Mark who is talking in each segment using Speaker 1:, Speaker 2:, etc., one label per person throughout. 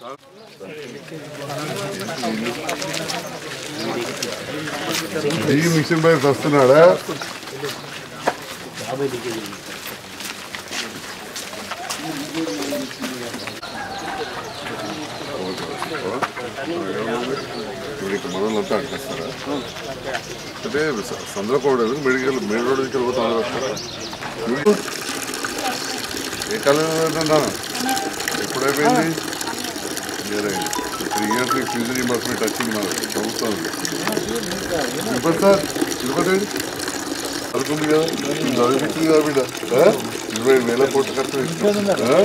Speaker 1: ఈ మిషన్ బయట వస్తున్నాడా ఇప్పుడు మనల్ని అంతా అంటేస్తారా అంటే సంద్రపోవడం మెడికల్ మెయిన్ రోడ్ దగ్గర పోతే అందరూ వస్తారా ఏ కాలం ఏంటన్నా ఎప్పుడైపోయింది వేరే త్రీ ఇయర్స్ ఫీజు రీంబర్స్మెంట్ వచ్చింది మనకు ప్రభుత్వం తిరుపతి సార్ తిరుపతి చదువుకుంది కదా చదివించింది కదా బిడ్డ ఆ? ఇరవై ఐదు వేల కోట్ల ఖర్చు పెట్టింది. ఆ?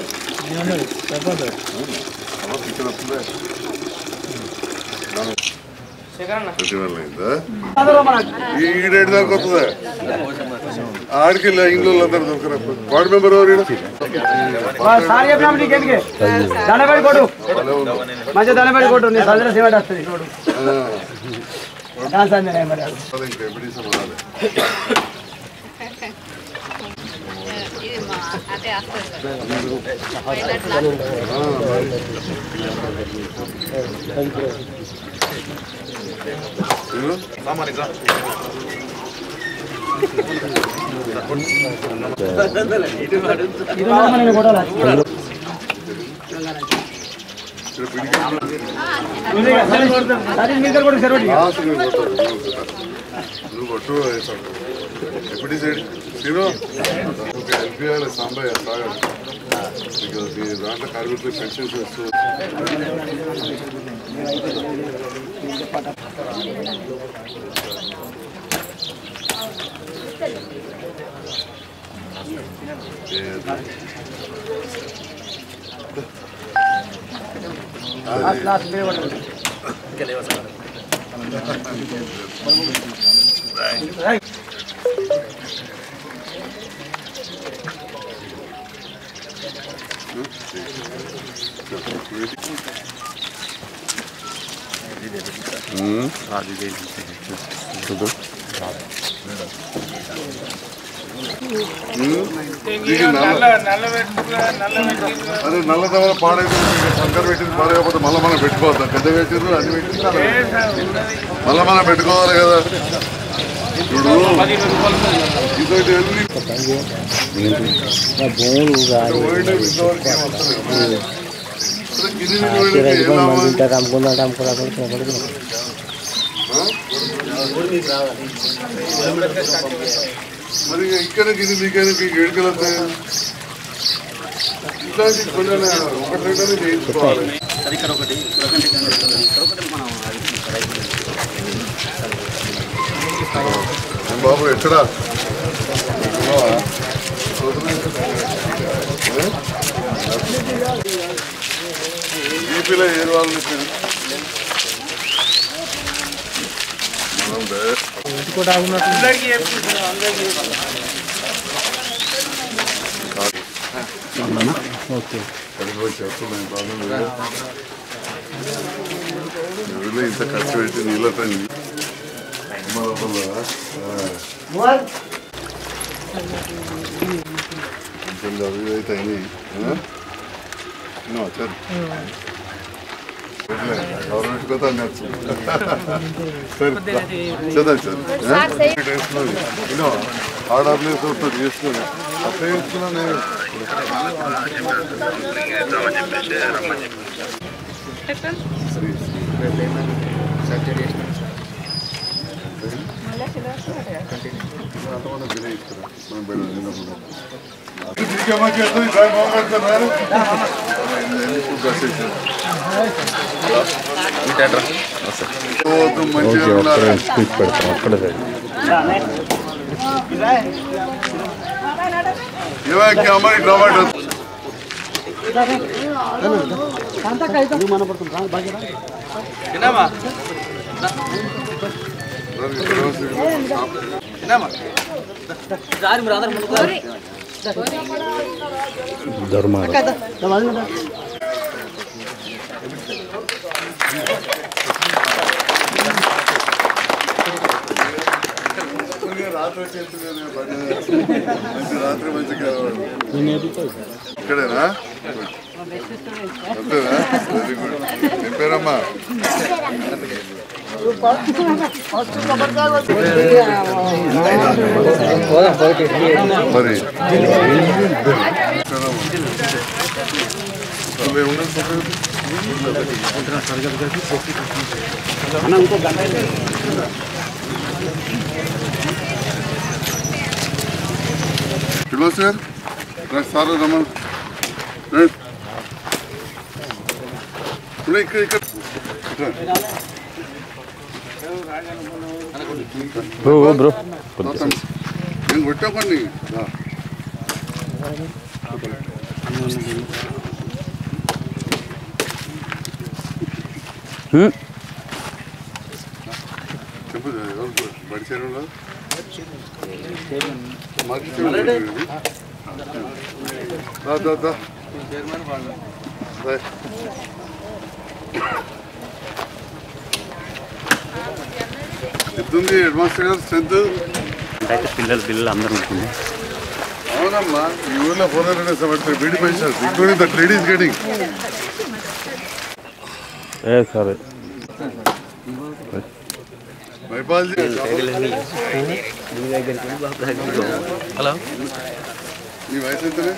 Speaker 1: అమ్మ, ఇక్కడ వస్తుందా పెట్టినట్లయిందా ఈడేడు దాకా వస్తుందా ఆడికి ఇంట్లో అందరూ దొరకరు వార్డు మెంబర్ ఎవరు ఈడ?
Speaker 2: సార్ చెప్పినా నీకు ఎందుకే దండబడి కొట్టు మంచిగా దండబడి కొట్టు నీ సందర సిమెంట్ వస్తుంది చూడు
Speaker 1: ఆ.
Speaker 2: డాన్స్ అంజనే మరి
Speaker 1: అదే ఇంకా ఎప్పుడు సమాధానం
Speaker 3: ఇది మా అదే వస్తుంది సార్
Speaker 2: ఇది మాత్రం నేను కొట్టాలి
Speaker 1: ఇక్కడ పిడికి
Speaker 2: సరే మీరు కూడా సరే
Speaker 1: లాస్ట్ నువ్వు కొట్టు, నువ్వు కొట్టు. నువ్వు కొట్టు వేసాడు ఎప్పుడు సైడ్ సీరో ఓకే ఎల్పిఐ సాంబయ్య సాగర్ మీకు మీ దాంట్లో కార్మికులు పెన్షన్స్ వస్తూ
Speaker 2: లాస్ట్ మీరు కొట్టండి
Speaker 1: దీనికి నల్ల అదే నల్ల దవల పాడైతే సంకర పెట్టింది పాడైపోతే మళ్ళీ మనం పెట్టుకోవద్దాం పెద్ద పెట్టిండ్రు అది పెట్టిండ్రు మళ్ళీ మనం పెట్టుకోవాలి కదా ఇప్పుడు ఇదైతే వెళ్ళి పోయిండే ఇంతవరకు ఏం వస్తలేదు. అసలు గిన్నె నీళ్ళు పోయినాక ఏం లాభం? మరి ఇక్కడ గిన్నె మీకైనా మీకు ఏడుకలు వస్తాయి ఇట్లాంటి కొన్ని ఒకటి రెండనే చేయించుకోవాలి ఏం బాబు ఎక్కడా బీపీలో ఏ వాళ్ళు మీరు మనం బే- కలిసి చెప్తున్నాను ప్రాబ్లం లేదు ఎవరిలో ఇంత ఖర్చు పెట్టి నీళ్ళటండి కొంచెం చదివి అయితే అయినాయి ఆ? విన్నావా, చదువు. వదిలే, గవర్నమెంట్ కోత అనొచ్చు. సరే, చదవండి, చదవండి. ఆ? వేసుకున్నది. విన్నావా? ఆర్డర్లు వేసి వస్తుంది చేసుకుని అట్లా వేసుకున్నా నేను శ్రీ శ్రీ అంతమంది బిర్యానీ ఇస్తారు. మనం బయట తిన్నప్పుడు. ఇంకేమో చేస్తుంది, దాని మొహం పెడతారు, రారు? ఇప్పుడు బస్ ఎక్కారు. పోతూ మంచిగా ఉండాలి. ఇవాళ అమ్మాయి టమాటో రాత్రి వచ్చేస్తుంది రాత్రి మంచిగా ఇక్కడేనా
Speaker 3: బెస్ట్ స్టూడెంట్
Speaker 1: అంతేనా వెరీ గుడ్ ఏం పేరమ్మా మరి నువ్వే ఉండదు సపరేట్ ఫిలోస్ గారు రా సార్ రమ్మను రండి. ఇప్పుడు ఇక్కడ ఇక్కడ ఇట్రా.
Speaker 4: బ్రో బ్రో
Speaker 1: తాత, నేను కొట్టా కొన్ని రా. చెప్పు ఎవరు బడి చేరు మాకు దా దా దా దా. ఎంతుంది హెడ్ మాస్టర్ గారు స్ట్రెంత్
Speaker 4: అయితే పిల్లలు పిల్లలు అందరూ ఉంటుంది
Speaker 1: అవునమ్మా ఈ ఊర్లో four hundred seventy beedi pensions including that ladies getting
Speaker 4: a సరే
Speaker 1: మైపాల్
Speaker 5: హలో
Speaker 1: మీ వయసు ఎంతనే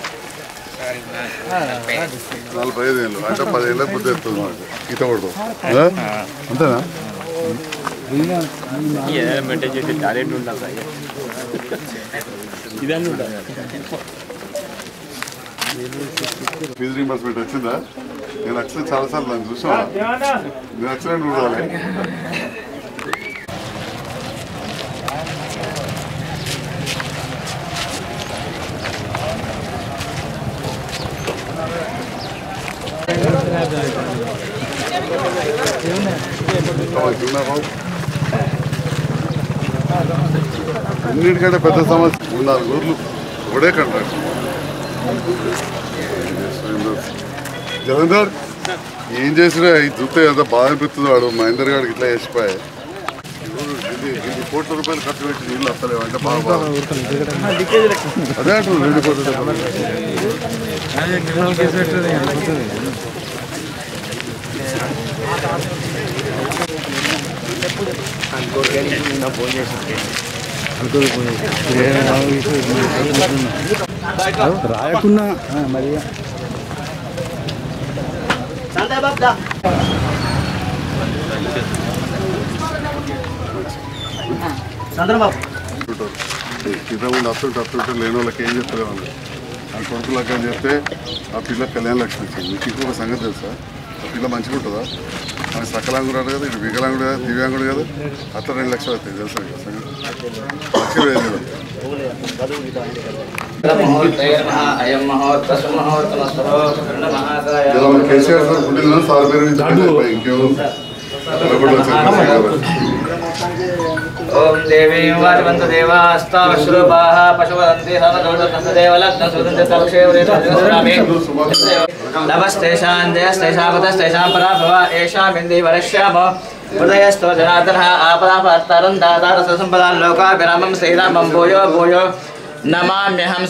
Speaker 1: నలభై ఐదు ఏళ్ళు అంటే పదేళ్ళ బుద్ధి ఎత్తుంది మాకు ఈత కొడతాం ఆ? అంతేనా
Speaker 5: మెయింటైన్ చేసే టాలెంట్ ఉండాలి సార్ ఇదన్నీ ఉండాలి
Speaker 1: ఫీజు రీంబర్స్మెంట్ వచ్చిందా నేను యాక్చువల్లీ చాలాసార్లు నన్ను చూసాను నేను యాక్సిడెంట్ చూడాలి మంచిగున్నా బాబు? అన్నిటికంటే పెద్ద సమస్య మూడు నాలుగు ఊర్లు ఒకటే కంట్రాక్ట్ జలంధర్ ఏం చేసినా ఈ చూస్తే ఎంత బాధ అనిపిస్తుంది వాడు మహేందర్ గారికి ఇట్లా చేసిపోయాయి రెండు కోట్ల రూపాయలు ఖర్చు పెట్టి నీళ్ళు వస్తలేవు అంటే బాగా బాధ. అదే అంటున్నాను రెండు కోట్ల రూపాయలు
Speaker 4: రాయకుండా మరి
Speaker 2: చంద్రబాబు
Speaker 1: ఉంటారు కింద ఉండి అత్తుంటే అత్తుంటే లేని వాళ్ళకి ఏం చెప్తారు వాళ్ళు ఆ కొడుకులకు అని చెప్తే ఆ పిల్ల కళ్యాణ లక్ష్మి వచ్చింది మీకు ఇంకొక సంగతి తెలుసా ఆ పిల్ల మంచిగా ఉంటుందా మన సకలాంగుడు కదా ఇటు వికలాంగుడు కదా దివ్యాంగుడు కదా అట్లా రెండు లక్షలు అవుతాయి తెలుసా మీకు ఆ సంగతి లక్ష వేలు
Speaker 5: అయం మహోత్త సుమహోత్తమస్తరో మహాకాయ
Speaker 1: ఇలా మన కేసీఆర్ సార్ పుట్టిన సార్ పేరు నుంచి ఇంకేమో నిలబడి వచ్చారు కాబట్టి.
Speaker 5: ఓం దేవీం వాజవంత దేవాస్తాశ్రూపాః పశువదంతి సమదోషదేవ లగ్న సుదంతి తక్షేవరే తస్యామి నమస్తేషాం జయస్తేషాం పతస్తేషాం పరా భవ ఏషాం హిందీ వరశ్యామ హృదయస్థో జనార్దనः ఆపదాపహర్తారం దాతార సంపదాన్ లోకాభిరామం శ్రీరామం భూయో భూయో నమామ్యహం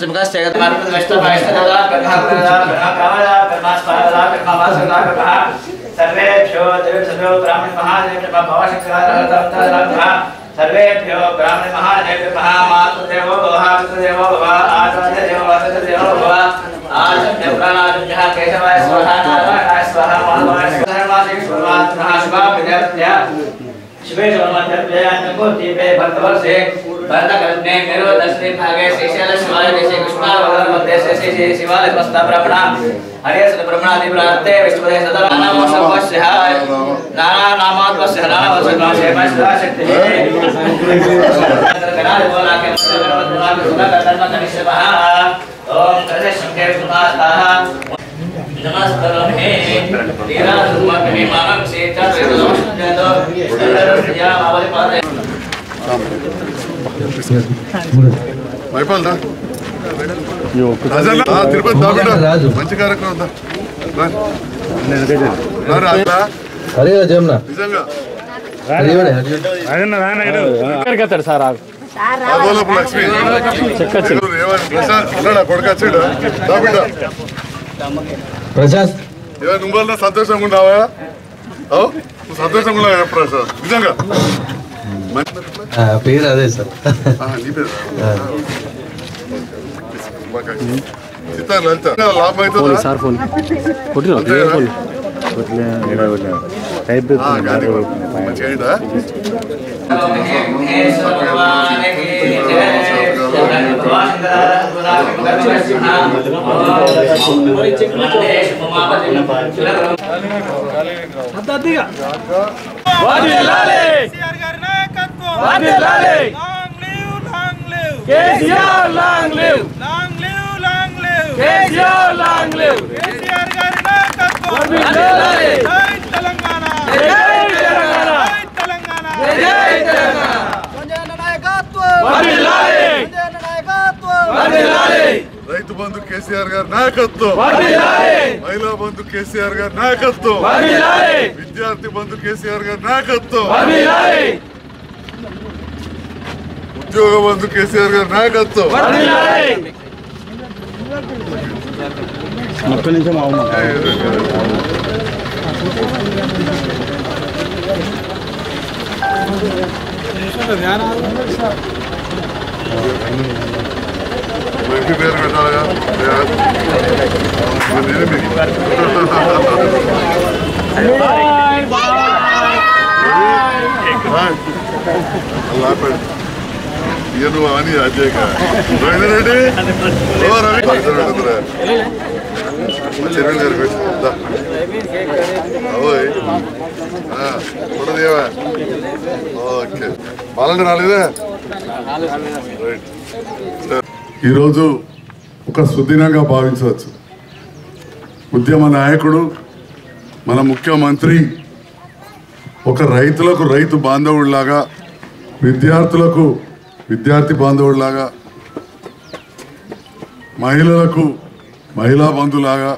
Speaker 5: సర్వేభ్యో దేవేభ్యో బ్రాహ్మణ మహాదేవ భవశంకర సర్వేభ్యో బ్రాహ్మణ మహాదేవ మాతృదేవో భవ పితృదేవో భవ ఆచార్య దేవో వసతి దేవో భవ ఆచమ్య ప్రాణాచమ్య కేశవాయ స్వహ నారాయణాయ స్వహ మాధవాయ స్వహ ధర్మాసి స్వమాత్మః శుభా విద్యార్థ్య शिवे सोमध्यप्ययानको दीपे भक्तवर्षे भरतकल्पने मेरो दशमे भागे शेषाल शिवाय देशे कृष्णावतार मध्ये शेषे श्री शिवाल मस्ता ब्रह्मणा हरे सद ब्रह्मणादि प्राप्ते विष्णुदे सदा नाम सर्वस्य नाना नामात्मस्य नाम वसुना सेवा सदा शक्ति कनाल बोला के सुधा कर्म कनिष्यः ओम कृष्ण शंकर सुभाषः नमस्करमे तेरा सुमग्ने मानं सेता वेदोष्टो सर्वस्य मावले पादे
Speaker 1: మైపాల్ దా రాజన్న, ఆ, తిరుపతి దా బిడ్డ. మంచి కార్యక్రమం దా. రా. రా, రా, రా.
Speaker 6: హరి జమున
Speaker 1: నిజంగా
Speaker 4: ఎక్కడికి సార్
Speaker 1: ఆదోలపు లక్ష్మి రేవంత్ ప్రసాద్ ఉన్నాడా కొడుకు వచ్చాడు దా బిడ్డ
Speaker 6: ప్రశాంత్
Speaker 1: ఇవే నువ్వు వల్ల సంతోషంగా ఉన్నావా అవు నువ్వు సంతోషంగా ఉన్నావా ప్రసాద్ నిజంగా మంచి-
Speaker 6: ఆ, పేరు అదే సార్
Speaker 1: ఆ, నీ పేరు చిత్తారు లలిత లాభం అవుతుందా
Speaker 4: సార్ ఫోన్ కొట్టిన
Speaker 1: అంతేనా?
Speaker 4: టైప్
Speaker 1: ఆ, గాంధీ మంచిగా అయిందా
Speaker 7: కేసీఆర్ గారి నాయకత్వం long live long live KCR long live long live long live KCR long live KCR గారి నాయకత్వం జై తెలంగాణ జై తెలంగాణ జై తెలంగాణ జై తెలంగాణ సంజయ్ నాయకత్వం వర్ధిల్లాలి సంజయ్ నాయకత్వం వర్ధిల్లాలి
Speaker 1: రైతు బంధు కేసీఆర్ గారి నాయకత్వం మహిళా బంధు కేసీఆర్ గారి నాయకత్వం విద్యార్థి బంధు కేసీఆర్ గారి నాయకత్వం ఉద్యోగ బంధు కేసీఆర్ గారి నాయకత్వం
Speaker 4: ఒక్క నిమిషం అవును
Speaker 1: మంచి పేరు పెట్టాలిగా మరి నేనే మీకు అలా పెడు ఇక నువ్వు అని అజయ్ రెడ్డి ఓ రవి పడుతురా చెరువు గారు పెట్టు ఓయ్ చూడదేవా ఓకే బాలండి రాలేదా రైట్ ఈరోజు ఒక సుదినంగా భావించవచ్చు ఉద్యమ నాయకుడు మన ముఖ్యమంత్రి ఒక రైతులకు రైతు బాంధవుడిలాగా విద్యార్థులకు విద్యార్థి బాంధవుడిలాగా మహిళలకు మహిళా బంధులాగా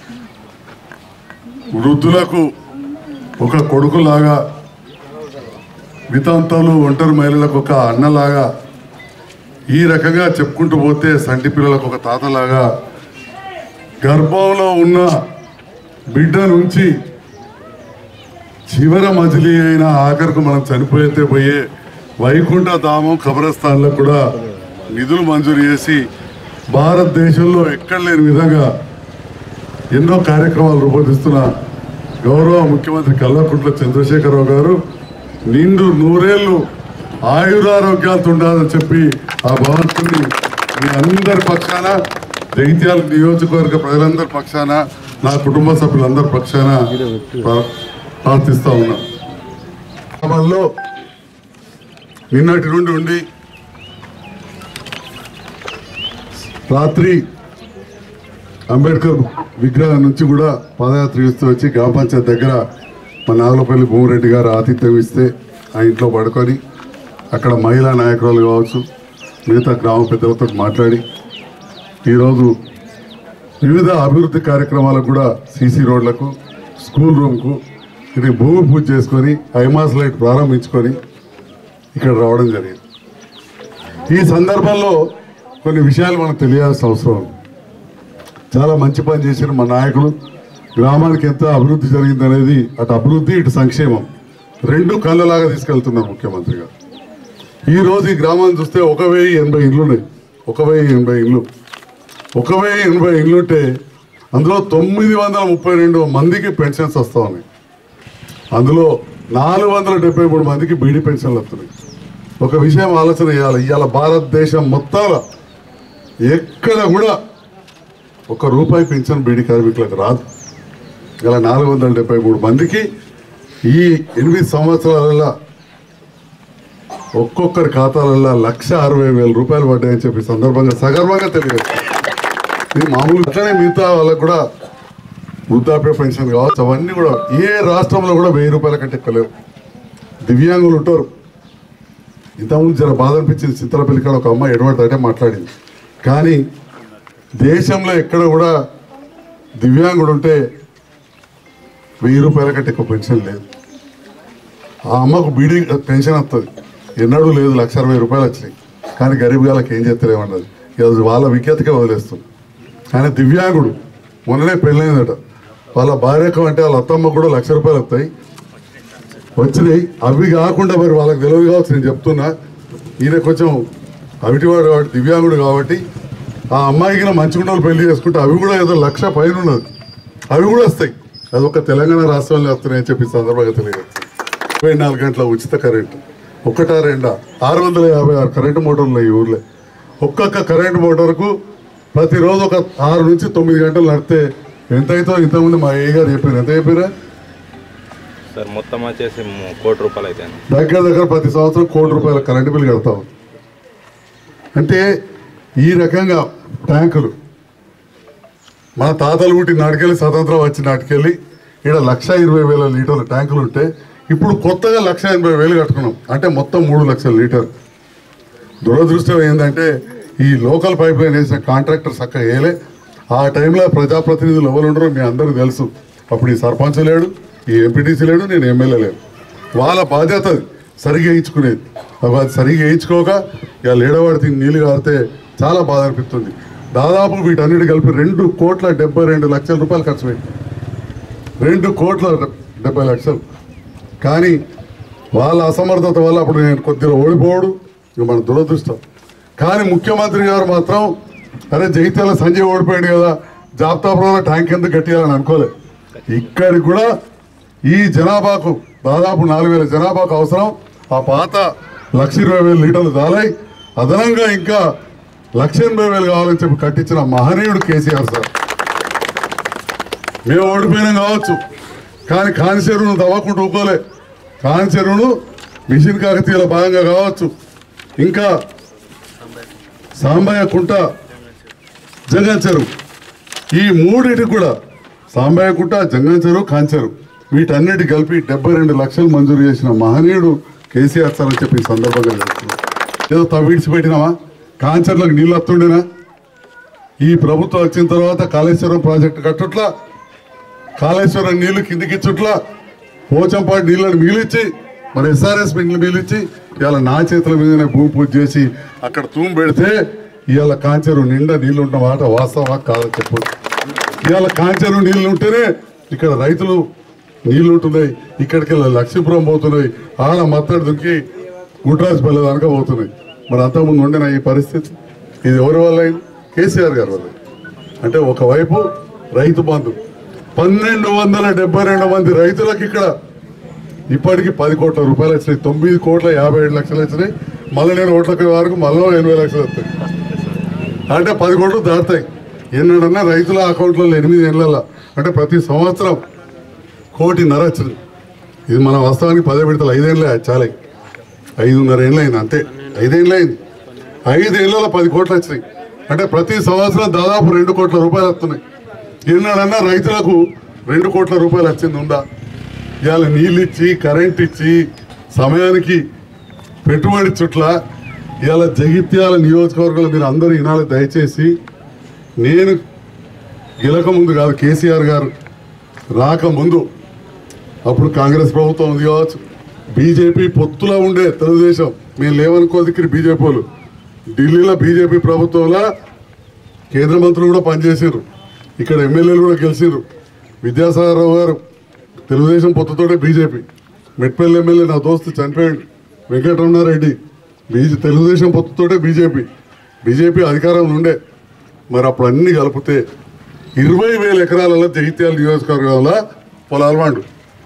Speaker 1: వృద్ధులకు ఒక కొడుకులాగా వితంతులు ఒంటరి మహిళలకు ఒక అన్నలాగా ఈ రకంగా చెప్పుకుంటూ పోతే సంటి పిల్లలకు ఒక తాతలాగా గర్భంలో ఉన్న బిడ్డ నుంచి చివర మజిలీ అయిన ఆఖరికి మనం చనిపోతే పోయే వైకుంఠ ధామం కబరస్థాన్లో కూడా నిధులు మంజూరు చేసి భారతదేశంలో ఎక్కడ లేని విధంగా ఎన్నో కార్యక్రమాలు రూపొందిస్తున్న గౌరవ ముఖ్యమంత్రి కల్వకుంట్ల చంద్రశేఖరరావు గారు నిండు నూరేళ్లు ఆయురారోగ్యాలతో ఉండాలని చెప్పి ఆ భగవంతుని మీ అందరి పక్షాన జగిత్యాల నియోజకవర్గ ప్రజలందరి పక్షాన నా కుటుంబ సభ్యులందరి పక్షాన ప్రా- ప్రార్థిస్తా ఉన్నా గ్రామాల్లో నిన్నటి నుండి ఉండి రాత్రి అంబేద్కర్ విగ్రహం నుంచి కూడా పాదయాత్ర చేస్తూ వచ్చి గ్రామ పంచాయతీ దగ్గర మా నాగలపల్లి భూమిరెడ్డి గారు ఆతిథ్యం ఇస్తే ఆ ఇంట్లో పడుకొని అక్కడ మహిళా నాయకురాలు కావచ్చు మిగతా గ్రామ పెద్దలతో మాట్లాడి ఈరోజు వివిధ అభివృద్ధి కార్యక్రమాలకు కూడా సీసీ రోడ్లకు స్కూల్ రూమ్కు ఇది భూమి పూజ చేసుకొని ఐమాస్ లైట్ ప్రారంభించుకొని ఇక్కడ రావడం జరిగింది ఈ సందర్భంలో కొన్ని విషయాలు మనకు తెలియాల్సిన అవసరం ఉంది చాలా మంచి పని చేసిన మా నాయకులు గ్రామానికి ఎంత అభివృద్ధి జరిగింది అనేది అటు అభివృద్ధి ఇటు సంక్షేమం రెండు కళ్ళలాగా తీసుకెళ్తున్నారు ముఖ్యమంత్రి గారు ఈ రోజు ఈ గ్రామాన్ని చూస్తే ఒక వెయ్యి ఎనభై ఇండ్లు ఉన్నాయి ఒక వెయ్యి ఎనభై ఇండ్లు ఒక వెయ్యి ఎనభై ఇండ్లు ఉంటే అందులో తొమ్మిది వందల ముప్పై రెండు మందికి పెన్షన్స్ వస్తూ ఉన్నాయి అందులో నాలుగు వందల డెబ్బై మూడు మందికి బీడీ పెన్షన్లు వస్తున్నాయి ఒక విషయం ఆలోచన చేయాలి ఇవాళ భారతదేశం మొత్తాల ఎక్కడ కూడా ఒక రూపాయి పెన్షన్ బీడీ కార్మికులకు రాదు ఇలా నాలుగు వందల డెబ్బై మూడు మందికి ఈ ఎనిమిది సంవత్సరాలలో ఒక్కొక్కరి ఖాతాలలో లక్ష అరవై వేల రూపాయలు పడ్డాయని చెప్పి సందర్భంగా సగర్వంగా తెలియదు ఇది మామూలు అట్లనే మిగతా వాళ్ళకు కూడా వృద్ధాప్య పెన్షన్ కావచ్చు అవన్నీ కూడా ఏ రాష్ట్రంలో కూడా వెయ్యి రూపాయల కంటే ఎక్కువ లేవు దివ్యాంగులు ఉంటారు ఇంతకుముందు జర బాధ అనిపించింది చింతలపల్లి కాడ ఒక అమ్మాయి ఎడవడి అంటే మాట్లాడింది కానీ దేశంలో ఎక్కడ కూడా దివ్యాంగుడు ఉంటే వెయ్యి రూపాయల కంటే ఎక్కువ పెన్షన్ లేదు ఆ అమ్మకు బీడీ పెన్షన్ వస్తుంది ఎన్నడూ లేదు లక్ష అరవై రూపాయలు వచ్చినాయి కానీ గరీబ్ గాళ్ళకి ఏం చేస్తలేమన్నది ఈరోజు వాళ్ళ విఖ్యాతకే వదిలేస్తుంది కానీ దివ్యాంగుడు మొన్ననే పెళ్ళైందట వాళ్ళ భార్యకు అంటే వాళ్ళ అత్తమ్మ కూడా లక్ష రూపాయలు వస్తాయి వచ్చినాయి అవి కాకుండా మరి వాళ్ళకి తెలియదు కావచ్చు నేను చెప్తున్నా ఈయన కొంచెం అవిటివాడు కాబట్టి దివ్యాంగుడు కాబట్టి ఆ అమ్మాయికి నా మంచిగుండలు పెళ్లి చేసుకుంటే అవి కూడా ఏదో లక్ష పైన ఉన్నది అవి కూడా వస్తాయి అది ఒక తెలంగాణ రాష్ట్రంలో వస్తున్నాయని చెప్పి ఈ సందర్భంగా తెలియజేస్తాను ఇరవై నాలుగు గంటల ఉచిత కరెంటు ఒకటా రెండా ఆరు వందల యాభై ఆరు కరెంటు మోటార్లు ఉన్నాయి ఈ ఊర్లో ఒక్కొక్క కరెంటు మోటార్కు ప్రతిరోజు ఒక ఆరు నుంచి తొమ్మిది గంటలు నడితే ఎంత అవుతుందో ఇంతకుముందు మా ఏ గారు చెప్పారు ఎంత చెప్పారా
Speaker 6: సార్ మొత్తం వచ్చేసి ము- కోటి రూపాయలు అయితే
Speaker 1: దగ్గర దగ్గర ప్రతి సంవత్సరం కోటి రూపాయల కరెంటు బిల్ కడతాం అంటే ఈ రకంగా ట్యాంకులు మన తాతలు పుట్టి నాటికెళ్ళి స్వతంత్రం వచ్చి నాటికెళ్ళి ఇక్కడ లక్ష ఇరవై వేల లీటర్ల ట్యాంకులు ఉంటే ఇప్పుడు కొత్తగా లక్ష ఎనభై వేలు కట్టుకున్నాం అంటే మొత్తం మూడు లక్షల లీటర్ దురదృష్టం ఏంటంటే ఈ లోకల్ పైప్ లైన్ వేసిన కాంట్రాక్టర్ చక్కగా వేయలే ఆ టైంలో ప్రజాప్రతినిధులు ఎవరు ఉండరో మీ అందరికీ తెలుసు అప్పుడు ఈ సర్పంచ్ లేడు ఈ ఎంపీటీసీ లేడు నేను ఎమ్మెల్యే లేడు వాళ్ళ బాధ్యత అది సరిగా వేయించుకునేది అవి అది సరిగా వేయించుకోక ఇక లేడవాడితే నీళ్ళు కారితే చాలా బాధ అనిపిస్తుంది దాదాపు వీటన్నిటి కలిపి రెండు కోట్ల డెబ్బై రెండు లక్షల రూపాయలు ఖర్చు పెట్టి రెండు కోట్ల డెబ్బై లక్షలు కానీ వాళ్ళ అసమర్థత వల్ల అప్పుడు నేను కొద్దిగా ఓడిపోవడు ఇక మన దురదృష్టం కానీ ముఖ్యమంత్రి గారు మాత్రం అరే జగిత్యాల సంజయ్ ఓడిపోయాడు కదా జాబితాపురంలో ట్యాంక్ ఎందుకు కట్టియాలని అనుకోలే ఇక్కడికి కూడా ఈ జనాభాకు దాదాపు నాలుగు వేల జనాభాకు అవసరం ఆ పాత లక్ష ఇరవై వేల లీటర్లు దాలై అదనంగా ఇంకా లక్ష ఎనభై వేలు కావాలని చెప్పి కట్టించిన మహనీయుడు కేసీఆర్ సార్ మేము ఓడిపోయినాం కావచ్చు కానీ కాని చెరువును తవ్వకుండా ఊకోలే కాని చెరువును మిషన్ కాకతీయుల భాగంగా కావచ్చు ఇంకా సాంబయ్య కుంట జంగం చెరువు ఈ మూడింటికి కూడా సాంబయ్య కుంట జంగం చెరువు కాంచెరు వీటన్నిటి కలిపి డెబ్బై రెండు లక్షలు మంజూరు చేసిన మహనీయుడు కేసీఆర్ సార్ అని చెప్పి ఈ సందర్భంగా చెప్తున్నాం ఏదో తవ్విడిచి పెట్టినామా కాంచెర్లకు నీళ్ళు వస్తుండేనా ఈ ప్రభుత్వం వచ్చిన తర్వాత కాళేశ్వరం ప్రాజెక్టు కట్టుట్లా కాళేశ్వరం నీళ్లు కిందికి చుట్ల పోచంపాటి నీళ్ళని మిగిలిచ్చి మరి ఎస్ఆర్ఎస్ నీళ్ళు మిగిలిచ్చి ఇవాళ నా చేతుల మీదనే భూమి పూజ చేసి అక్కడ తూము పెడితే ఇవాళ కాంచెరు నిండా నీళ్లు ఉన్న మాట వాస్తవా కాదని చెప్పు ఇవాళ కాంచెరు నీళ్లు ఉంటేనే ఇక్కడ రైతులు నీళ్లు ఉంటున్నాయి ఇక్కడికి వెళ్ళి లక్ష్మీపురం పోతున్నాయి ఆడ మత్తడి దుక్కి గుట్రాజుపల్లి దానిక పోతున్నాయి మరి అంతకుముందు ఉండిన ఈ పరిస్థితి ఇది ఎవరి వల్ల అయింది కేసీఆర్ గారి వల్ల అంటే ఒకవైపు రైతు బంధు పన్నెండు వందల డెబ్బై రెండు మంది రైతులకు ఇక్కడ ఇప్పటికి పది కోట్ల రూపాయలు వచ్చినాయి తొమ్మిది కోట్ల యాభై ఏడు లక్షలు వచ్చినాయి మళ్ళీ నేను ఓట్లకి వరకు మళ్ళీ ఎనభై లక్షలు వస్తాయి అంటే పది కోట్లు దాటుతాయి ఎన్నడన్నా రైతుల అకౌంట్లో ఎనిమిది ఏళ్ళ అంటే ప్రతి సంవత్సరం కోటిన్నర వచ్చింది ఇది మన వాస్తవానికి పదే విడతలు ఐదేళ్ళే చాలా ఐదున్నర ఏళ్ళు అయింది అంతే ఐదేళ్ళు అయింది ఐదేళ్లలో పది కోట్లు వచ్చినాయి అంటే ప్రతి సంవత్సరం దాదాపు రెండు కోట్ల రూపాయలు వస్తున్నాయి ఎన్నడన్నా రైతులకు రెండు కోట్ల రూపాయలు వచ్చింది ఉందా ఇవాళ నీళ్ళు ఇచ్చి కరెంట్ ఇచ్చి సమయానికి పెట్టుబడి చుట్ల ఇవాళ జగిత్యాల నియోజకవర్గంలో మీరు అందరూ వినాలి దయచేసి నేను గెలక ముందు కాదు కేసీఆర్ గారు రాకముందు అప్పుడు కాంగ్రెస్ ప్రభుత్వం ఉంది కావచ్చు బీజేపీ పొత్తులో ఉండే తెలుగుదేశం మేము లేవనుకో దిక్కిరి బీజేపీ వాళ్ళు ఢిల్లీలో బీజేపీ ప్రభుత్వంలో కేంద్ర మంత్రులు కూడా పనిచేసారు ఇక్కడ ఎమ్మెల్యేలు కూడా గెలిచారు విద్యాసాగరరావు గారు తెలుగుదేశం పొత్తుతోటే బీజేపీ మెట్పల్లి ఎమ్మెల్యే నా దోస్తు చనిపోయాడు వెంకటరమణారెడ్డి బీజే తెలుగుదేశం పొత్తుతోటే బీజేపీ బీజేపీ అధికారంలో ఉండే మరి అప్పుడు అన్ని కలిపితే ఇరవై వేల ఎకరాలలో జగిత్యాల నియోజకవర్గంలో పొలాలు వాడు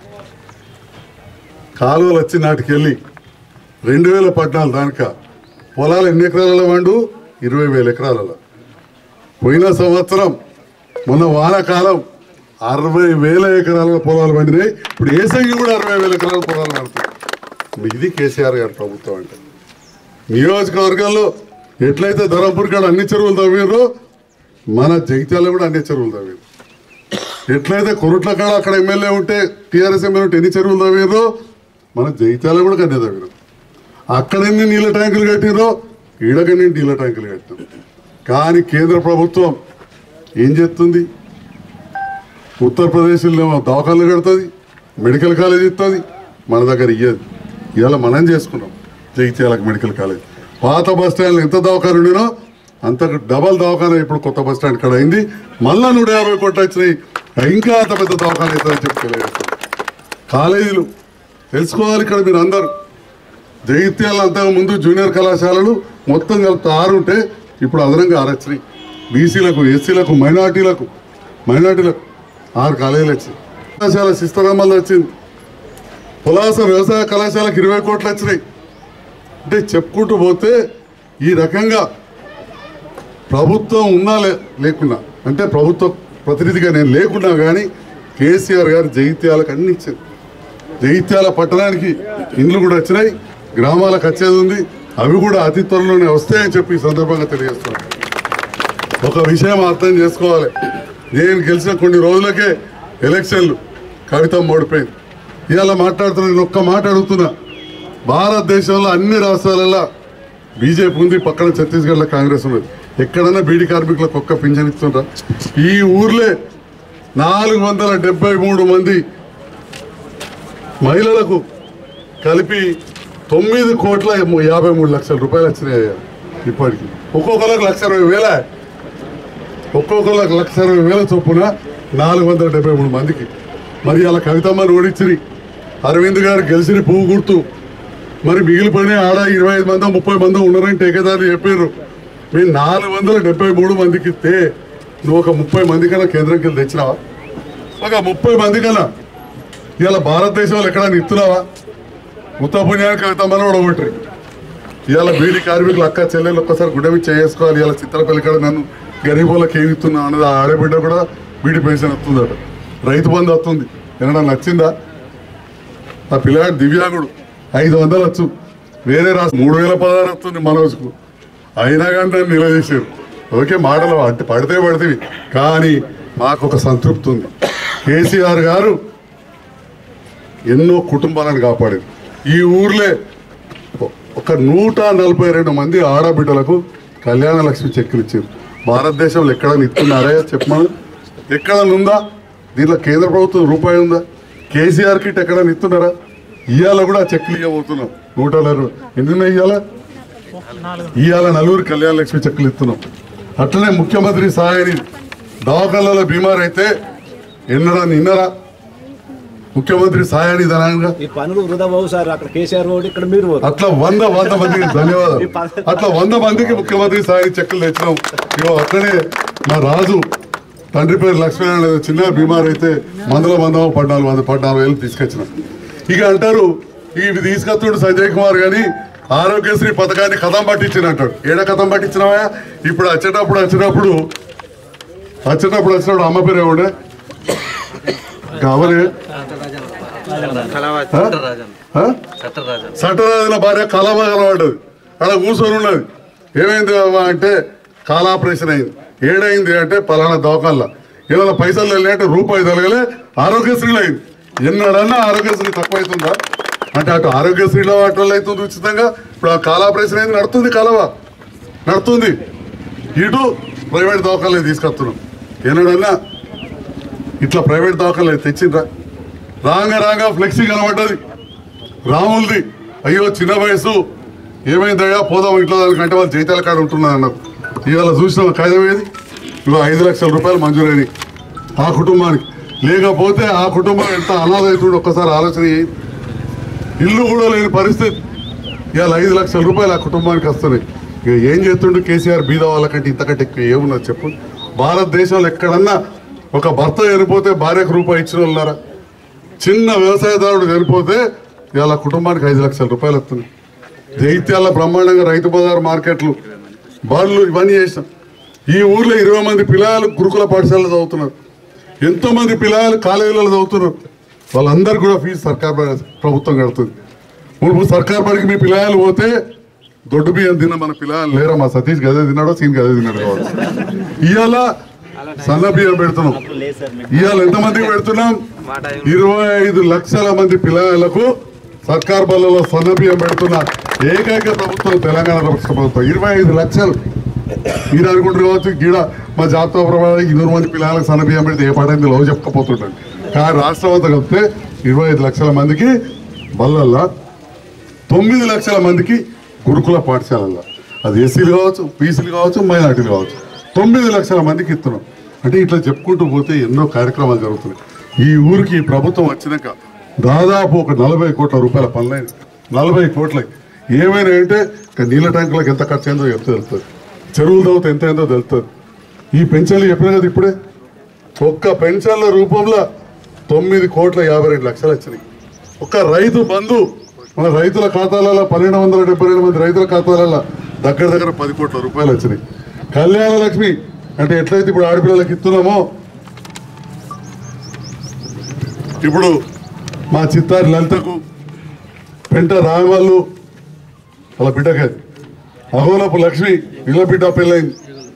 Speaker 1: కాలువలు వచ్చి నాటికి వెళ్ళి రెండు వేల పద్నాలుగు దానిక పొలాలు ఎన్ని ఎకరాలలో వాడు ఇరవై వేల ఎకరాలలో పోయిన సంవత్సరం మొన్న వానాకాలం అరవై వేల ఎకరాల పొలాలు పండినాయి ఇప్పుడు ఏసంగి కూడా అరవై వేల ఎకరాల పొలాలు పడుతుంది ఇది కేసీఆర్ గారి ప్రభుత్వం అంటే నియోజకవర్గంలో ఎట్లయితే ధరంపూర్ కాడ అన్ని చెరువులు తవ్వారో మన జగిత్యాల కూడా అన్ని చెరువులు తవ్వారు ఎట్లయితే కొరుట్ల కాడ అక్కడ ఎమ్మెల్యే ఉంటే టీఆర్ఎస్ ఎమ్మెల్యే ఉంటే ఎన్ని చెరువులు తవ్వారో మన జగిత్యాల కూడా కన్నే తవ్వారు అక్కడ ఎన్ని నీళ్ళ ట్యాంకులు కట్టిరో ఈడకన్ని నీళ్ళ ట్యాంకులు కట్టారు కానీ కేంద్ర ప్రభుత్వం ఏం చేస్తుంది ఉత్తరప్రదేశ్లో ఏమో దవాఖాన్లు కడుతుంది మెడికల్ కాలేజ్ ఇస్తుంది మన దగ్గర ఇయ్యదు ఇవాళ మనం చేసుకున్నాం జగిత్యాలకు మెడికల్ కాలేజ్ పాత బస్ స్టాండ్లో ఎంత దవాఖాను ఉండినో అంత డబల్ దవాఖాన ఇప్పుడు కొత్త బస్ స్టాండ్ ఇక్కడ అయింది మళ్ళా నూట యాభై కోట్లు వచ్చినాయి ఇంకా అంత పెద్ద దవాఖాన అవుతుందని చెప్పి తెలియజేస్తాను కాలేజీలు తెలుసుకోవాలి ఇక్కడ మీరు అందరు జగిత్యాల అంతకు ముందు జూనియర్ కళాశాలలు మొత్తం కలిపి ఆరు ఉంటే ఇప్పుడు అదనంగా ఆరు వచ్చినాయి బీసీలకు ఎస్సీలకు మైనార్టీలకు మైనార్టీలకు ఆరు కాలేజీలు వచ్చినాయి కళాశాల శిస్తరామల్లో వచ్చింది పులాస వ్యవసాయ కళాశాలకు ఇరవై కోట్లు వచ్చినాయి అంటే చెప్పుకుంటూ పోతే ఈ రకంగా ప్రభుత్వం ఉన్నా లే- లేకున్నా అంటే ప్రభుత్వ ప్రతినిధిగా నేను లేకున్నా కానీ కేసీఆర్ గారు జగిత్యాలకు అన్ని ఇచ్చారు జగిత్యాల పట్టణానికి ఇండ్లు కూడా వచ్చినాయి గ్రామాలకు వచ్చేది ఉంది అవి కూడా అతి త్వరలోనే వస్తాయని చెప్పి ఈ సందర్భంగా తెలియజేస్తున్నాను ఒక విషయం అర్థం చేసుకోవాలి నేను గెలిచిన కొన్ని రోజులకే ఎలక్షన్లు కవితం ఓడిపోయింది ఇవాళ మాట్లాడుతున్నా నేను ఒక్క మాట అడుగుతున్నా భారతదేశంలో అన్ని రాష్ట్రాలలో బీజేపీ ఉంది పక్కన ఛత్తీస్గఢ్లో కాంగ్రెస్ ఉన్నది ఎక్కడన్నా బీడీ కార్మికులకు ఒక్క పింఛన్ ఇస్తుండ్రా ఈ ఊర్లే నాలుగు వందల డెబ్బై మూడు మంది మహిళలకు కలిపి తొమ్మిది కోట్ల యాభై మూడు లక్షల రూపాయలు వచ్చినాయి ఇప్పటికి ఒక్కొక్కరికి లక్ష ఇరవై వేల ఒక్కొక్కరికి లక్ష ఇరవై వేల చొప్పున నాలుగు వందల డెబ్బై మూడు మందికి మరి అలా కవితమ్మని ఓడించిరి అరవింద్ గారు గెలిచిన పువ్వు గుర్తు మరి మిగిలిపోయిన ఆడ ఇరవై ఐదు మంది ముప్పై మంది ఉన్నారని టేకేదారులు చెప్పారు మేము నాలుగు వందల డెబ్బై మూడు మందికి ఇస్తే నువ్వు ఒక ముప్పై మంది కన్నా కేంద్రంకి వెళ్ళి తెచ్చినావా ఒక ముప్పై మంది కన్నా ఇవాళ భారతదేశంలో ఎక్కడైనా ఇస్తున్నావా ఉత్తపుణ్యానికి కవితమ్మని ఓడగొట్టరు ఇవాళ బీడీ కార్మికులు అక్క చెల్లెలు ఒక్కసారి గుడ్డమి చేసుకోవాలి ఇవాళ చిత్రపల్లి కాడ నన్ను గరీబులకు ఏమి ఇస్తున్నా అన్నది ఆ ఆడబిడ్డ కూడా బీడీ పెన్షన్ వస్తుందట రైతు బంధు వస్తుంది ఏమన్నా నచ్చిందా ఆ పిల్లగాడు దివ్యాంగుడు ఐదు వందలు వచ్చు వేరే రాష్ట్రం మూడు వేల పదహారు వస్తుంది మనోజ్కు అయినా కానీ దాన్ని నిలదీశారు ఓకే మాటలు అంటే పడితే పడితే కానీ మాకు ఒక సంతృప్తి ఉంది కేసీఆర్ గారు ఎన్నో కుటుంబాలను కాపాడారు ఈ ఊర్లే ఒక నూట నలభై రెండు మంది ఆడబిడ్డలకు కళ్యాణ లక్ష్మి చెక్కులు ఇచ్చారు భారతదేశంలో ఎక్కడైనా ఇస్తున్నారా చెప్పమని ఎక్కడైనా ఉందా దీంట్లో కేంద్ర ప్రభుత్వం రూపాయి ఉందా కేసీఆర్ కిట్ ఎక్కడైనా ఇస్తున్నారా ఇవాళ కూడా ఆ చెక్కులు ఇవ్వబోతున్నాం నూట నలభై ఎన్ని ఉన్నాయి ఇవాళ ఇవాళ నలుగురు కళ్యాణ లక్ష్మి చెక్కులు ఇస్తున్నాం అట్లనే ముఖ్యమంత్రి సహాయని దవాఖానాలో బీమార్ అయితే ఎన్నడా నిన్నరా ముఖ్యమంత్రి సహాయాన్ని ధనంగా
Speaker 8: ఈ పనులు వృధా బాబు సార్ అక్కడ కేసీఆర్ ఓడి ఇక్కడ మీరు ఓడి.
Speaker 1: అట్లా వంద వంద మందికి ధన్యవాదాలు అట్లా వంద మందికి ముఖ్యమంత్రి సాయి చెక్కులు తెచ్చినాం ఇగో అట్లనే మా రాజు తండ్రి పేరు లక్ష్మీనారాయణ ఏదో చిన్న బీమార్ అయితే మందుల మందం పద్నాలుగు వంద పద్నాలుగు వేలు తీసుకొచ్చినాం ఇక అంటారు ఇవి తీసుకొస్తుడు సంజయ్ కుమార్ గాని ఆరోగ్యశ్రీ పథకాన్ని కథం పట్టించిన అంటాడు ఏడ కథం పట్టించినావా ఇప్పుడు వచ్చేటప్పుడు వచ్చేటప్పుడు వచ్చేటప్పుడు వచ్చినప్పుడు అమ్మ పేరు ఏముండే కావాలి సటరాజుల భార్య కలమ కనబడ్డది అలా కూర్చొని ఉన్నది ఏమైంది బాబా అంటే కాల ఆపరేషన్ అయింది ఏడైంది అంటే పలానా దవాఖాన్లా ఏదైనా పైసలు వెళ్ళినట్టే రూపాయి తొలగలే ఆరోగ్యశ్రీలో అయింది ఎన్నడన్నా ఆరోగ్యశ్రీ తక్కువ అవుతుందా అంటే అటు ఆరోగ్యశ్రీలో వాటిలో అవుతుంది ఉచితంగా ఇప్పుడు ఆ కాల ఆపరేషన్ అయింది నడుతుంది కాలవ నడుతుంది ఇటు ప్రైవేట్ దవాఖాన్లే తీసుకొస్తున్నాం ఎన్నడన్నా ఇట్లా ప్రైవేట్ దవాఖాన్లు తెచ్చిండ్రా రాంగ రాంగ ఫ్లెక్సీ కనబడ్డది రాములది అయ్యో చిన్న వయసు ఏమైందయ్యా పోదాం ఇంట్లో దానికంటే వాళ్ళు జైతాల కాడ ఉంటున్నారు అన్నారు ఇవాళ చూసిన కాగితం ఏది ఇవాళ ఐదు లక్షల రూపాయలు మంజూరైనవి ఆ కుటుంబానికి లేకపోతే ఆ కుటుంబం ఎంత అనాథ అవుతుండో ఒక్కసారి ఆలోచన చేయండి ఇల్లు కూడా లేని పరిస్థితి ఇవాళ ఐదు లక్షల రూపాయలు ఆ కుటుంబానికి వస్తున్నాయి ఇక ఏం చేస్తుండే కేసీఆర్ బీద వాళ్ళకంటే ఇంతకంటే ఎక్కువ ఏమున్నది చెప్పు భారతదేశంలో ఎక్కడన్నా ఒక భర్త చనిపోతే భార్యకు రూపాయి ఇచ్చిన వాళ్ళు ఉన్నారా చిన్న వ్యవసాయదారుడు చనిపోతే ఇవాళ కుటుంబానికి ఐదు లక్షల రూపాయలు వస్తున్నాయి జైత్యాల బ్రహ్మాండంగా రైతు బజార్ మార్కెట్లు బళ్ళు ఇవన్నీ చేసినాం ఈ ఊర్లో ఇరవై మంది పిల్లలు గురుకుల పాఠశాలలో చదువుతున్నారు ఎంతో మంది పిల్లలు కాలేజీలలో చదువుతున్నారు వాళ్ళందరూ కూడా ఫీజు సర్కార్ ప్ర- ప్రభుత్వం కడుతుంది మునుపు సర్కార్ బడికి మీ పిల్లలు పోతే దొడ్డు బియ్యం తిన్న మన పిల్లలు లేరా మా సతీష్ గదే తిన్నాడో సీన్ గదే తిన్నాడు కావచ్చు ఇవాళ సన్న బియ్యం పెడుతున్నాం ఇవాళ ఎంతమందికి పెడుతున్నాం ఇరవై ఐదు లక్షల మంది పిల్లలకు సర్కార్ బల్లలో సన్న బియ్యం పెడుతున్న ఏకైక ప్రభుత్వం తెలంగాణ రాష్ట్ర ప్రభుత్వం ఇరవై ఐదు లక్షలు మీరు అనుకుంటారు కావచ్చు గీడ మా జాతీయ ప్రభావానికి ఇరవై మంది పిల్లలకు సన్న బియ్యం పెడితే ఏ పాటైంది లవ్ చెప్పకపోతుంటాడు కానీ రాష్ట్రం అంతా కలిపితే ఇరవై ఐదు లక్షల మందికి బల్లల్లో తొమ్మిది లక్షల మందికి గురుకుల పాఠశాలల్లో అది ఎస్సీలు కావచ్చు బీసీలు కావచ్చు మైనార్టీలు కావచ్చు తొమ్మిది లక్షల మందికి ఇస్తున్నాం అంటే ఇట్లా చెప్పుకుంటూ పోతే ఎన్నో కార్యక్రమాలు జరుగుతున్నాయి ఈ ఊరికి ఈ ప్రభుత్వం వచ్చినాక దాదాపు ఒక నలభై కోట్ల రూపాయల పనులైన నలభై కోట్లకి ఏమైనా అంటే ఇక నీళ్ళ ట్యాంకులకు ఎంత ఖర్చు అయిందో చెప్తే తెలుస్తుంది చెరువులు తవ్వుతే ఎంత అయిందో తెలుస్తుంది ఈ పెన్షన్లు చెప్పిన కదా ఇప్పుడే ఒక్క పెన్షన్ల రూపంలో తొమ్మిది కోట్ల యాభై రెండు లక్షలు వచ్చినాయి ఒక్క రైతు బంధు మన రైతుల ఖాతాలలో పన్నెండు వందల డెబ్బై రెండు మంది రైతుల ఖాతాలలో దగ్గర దగ్గర పది కోట్ల రూపాయలు వచ్చినాయి కళ్యాణ లక్ష్మి అంటే ఎట్లయితే ఇప్పుడు ఆడపిల్లలకి ఇస్తున్నామో ఇప్పుడు మా చిత్తారి లలితకు పెంట రాయవాళ్ళు వాళ్ళ బిడ్డకి అగోలపు లక్ష్మి వీళ్ళ బిడ్డ పెళ్ళైంది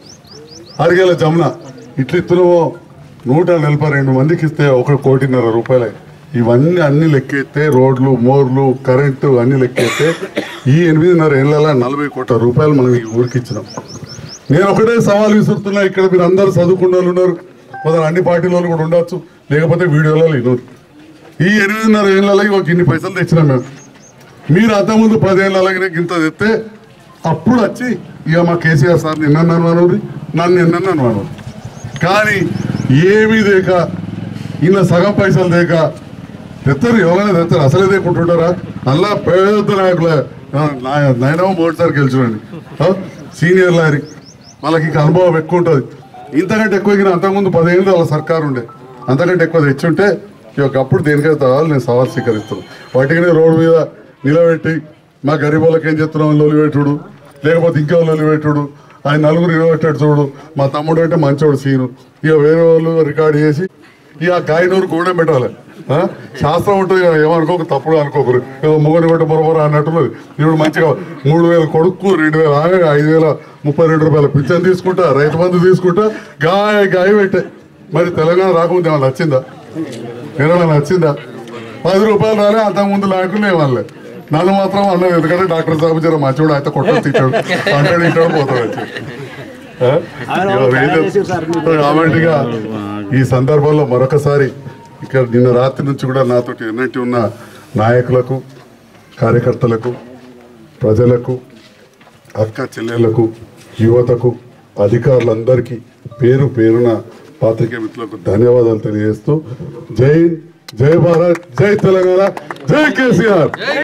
Speaker 1: అరిగేల జమున ఇట్లా ఇస్తున్నామో నూట నలభై రెండు మందికి ఇస్తే ఒక కోటిన్నర రూపాయలు ఇవన్నీ అన్ని లెక్కెత్తే రోడ్లు మోర్లు కరెంటు అన్ని లెక్కెత్తే ఈ ఎనిమిదిన్నర ఏళ్ళ నలభై కోట్ల రూపాయలు మనం ఈ ఊరికి ఇచ్చినాం నేను ఒకటే సవాల్ విసురుతున్నా ఇక్కడ మీరు అందరూ చదువుకున్న వాళ్ళు ఉన్నారు కొందరు అన్ని పార్టీల వాళ్ళు కూడా ఉండొచ్చు లేకపోతే వీడియోలో లేను ఈ ఎనిమిదిన్నర ఏళ్ళకి ఒక ఇన్ని పైసలు తెచ్చినాం మేము మీరు అంతకుముందు పదేళ్ళకి ఇంత తెస్తే అప్పుడు వచ్చి ఇక మా కేసీఆర్ సార్ నిన్నన్నాను మనోడి నన్ను నిన్నన్నాను మనోడు కానీ ఏమీ దేక ఈయన సగం పైసలు దేక తెస్తారు ఎవరైనా తెస్తారు అసలే దేకుంటుంటారా అలా పెద్ద నాయకులే నాయనమో మూడుసారి గెలిచినండి సీనియర్ లారీ వాళ్ళకి ఇంకా అనుభవం ఎక్కువ ఉంటుంది ఇంతకంటే ఎక్కువ ఎగిన అంతకుముందు పదిహేను వాళ్ళ సర్కారు ఉండే అంతకంటే ఎక్కువ తెచ్చుంటే ఈ యొక్క అప్పుడు దేనికైతే కావాలి నేను సవాల్ స్వీకరిస్తున్నాను వాటికి రోడ్డు మీద నిలబెట్టి మా గరీబ్ వాళ్ళకి ఏం చెప్తున్నాం లొలిపెట్టుడు లేకపోతే ఇంకా లొలిపెట్టుడు ఆయన నలుగురు నిలబెట్టాడు చూడు మా తమ్ముడు అంటే మంచోడు సీను ఇక వేరే వాళ్ళు రికార్డ్ చేసి ఇక గాయనూరు కూడా పెట్టాలి ఆ? శాస్త్రం ఉంటుంది కదా, ఏమనుకోక తప్పుడు అనుకోకరు మొగని కొట్టి బొరబొర అన్నట్టున్నది ఇప్పుడు మంచిగా మూడు వేల కొడుకు రెండు వేల ఆమె ఐదు వేల ముప్పై రెండు రూపాయల పింఛన్ తీసుకుంటా రైతు బంధు తీసుకుంటా గాయ గాయ పెట్టే మరి తెలంగాణ రాకముందు ఏమన్నా నచ్చిందా ఏమైనా నచ్చిందా పది రూపాయలు రాలే అంతకుముందు నాయకులు ఏమనలే నన్ను మాత్రం అన్నది ఎందుకంటే డాక్టర్ సాబు జర మంచివాడు అయితే కొట్టడు తిట్టాడు అంటాడు ఇంటాడు పోతాడు వచ్చి ఆ? ఇవాళ ఏం చెప్తారు? కాబట్టిగా ఈ సందర్భంలో మరొకసారి ఇక్కడ నిన్న రాత్రి నుంచి కూడా నాతోటి ఎన్నటి ఉన్న నాయకులకు కార్యకర్తలకు ప్రజలకు అక్క చెల్లెళ్లకు యువతకు అధికారులందరికీ పేరు పేరున పాత్రికేయ మిత్రులకు ధన్యవాదాలు తెలియజేస్తూ జై జై భారత్ జై తెలంగాణ జై కేసీఆర్